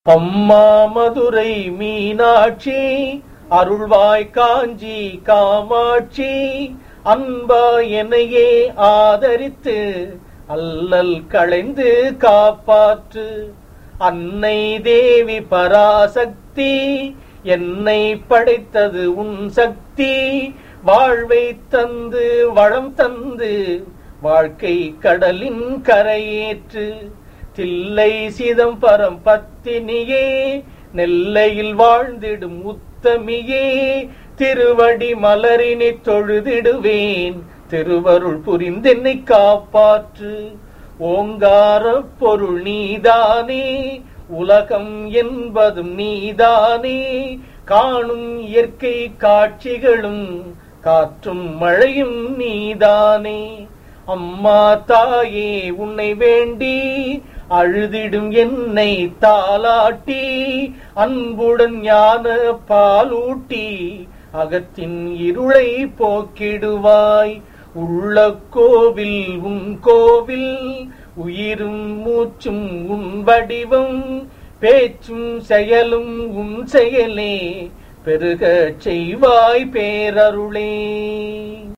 அம்மா மதுரை மீனாட்சி அருள்வாய் காஞ்சி காமாட்சி அன்பா என்னையே ஆதரித்து அல்லல் களைந்து காப்பாற்று அன்னை தேவி பராசக்தி என்னை படைத்தது உன் சக்தி வாழ்வை தந்து வளம் தந்து வாழ்க்கை கடலின் கரையேற்று தில்லை சிதம்பரம் பத்தினியே நெல்லையில் வாழ்ந்திடும் உத்தமியே திருவடி மலரினை தொழுதிடுவேன் திருவருள் புரிந்தென்னை காப்பாற்று ஓங்கார பொருள் நீதானே உலகம் என்பதும் நீதானே காணும் இயற்கை காட்சிகளும் காற்றும் மழையும் நீதானே அம்மா தாயே உன்னை வேண்டி அழுதிடும் என்னை தாலாட்டி அன்புடன் ஞான பாலூட்டி அகத்தின் இருளை போக்கிடுவாய் உள்ள கோவில் உன் கோவில் உயிரும் மூச்சும் உன் வடிவம் பேச்சும் செயலும் உன் செயலே பெருகச் செய்வாய் பேரருளே